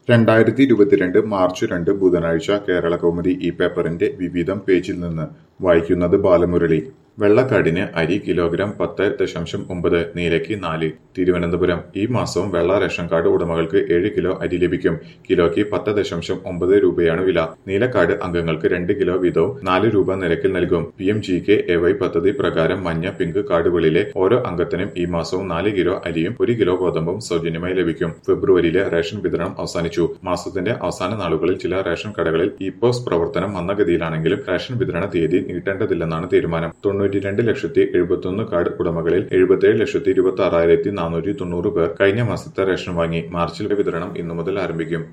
രണ്ടായിരത്തി ഇരുപത്തിരണ്ട് മാർച്ച് രണ്ട് ബുധനാഴ്ച കേരളകൗമുദി ഈ പേപ്പറിന്റെ വിവിധം പേജിൽ നിന്ന് വായിക്കുന്നത് ബാലമുരളി വെള്ളക്കാടിന് അരി കിലോഗ്രാം പത്ത് ദശാംശം ഒമ്പത് നീലയ്ക്ക് നാല് തിരുവനന്തപുരം ഈ മാസവും വെള്ള റേഷൻ കാർഡ് ഉടമകൾക്ക് ഏഴ് കിലോ അരി ലഭിക്കും കിലോയ്ക്ക് പത്ത് ദശാംശം ഒമ്പത് രൂപയാണ് വില നീലക്കാർഡ് അംഗങ്ങൾക്ക് രണ്ട് കിലോ വീതവും നാല് രൂപ നിരക്കിൽ നൽകും P M G K A Y പദ്ധതി പ്രകാരം മഞ്ഞ പിങ്ക് കാർഡുകളിലെ ഓരോ അംഗത്തിനും ഈ മാസവും നാല് കിലോ അരിയും ഒരു കിലോ ഗോതമ്പും സൗജന്യമായി ലഭിക്കും ഫെബ്രുവരിയിലെ റേഷൻ വിതരണം അവസാനിച്ചു മാസത്തിന്റെ അവസാന നാളുകളിൽ ചില റേഷൻ കടകളിൽ ഇ പോസ് പ്രവർത്തനം മന്ദഗതിയിലാണെങ്കിലും റേഷൻ വിതരണ തീയതി നീട്ടേണ്ടതില്ലെന്നാണ് തീരുമാനം തൊണ്ണൂറ്റിരണ്ട് ലക്ഷത്തി എഴുപത്തൊന്ന് കാർഡ് ഉടമകളിൽ എഴുപത്തിയേഴ് ലക്ഷത്തി ഇരുപത്തി ആറായിരത്തി നാനൂറ്റി തൊണ്ണൂറ് പേർ കഴിഞ്ഞ മാസത്തെ റേഷൻ വാങ്ങി മാർച്ചിലെ വിതരണം ഇന്നു മുതൽ ആരംഭിക്കും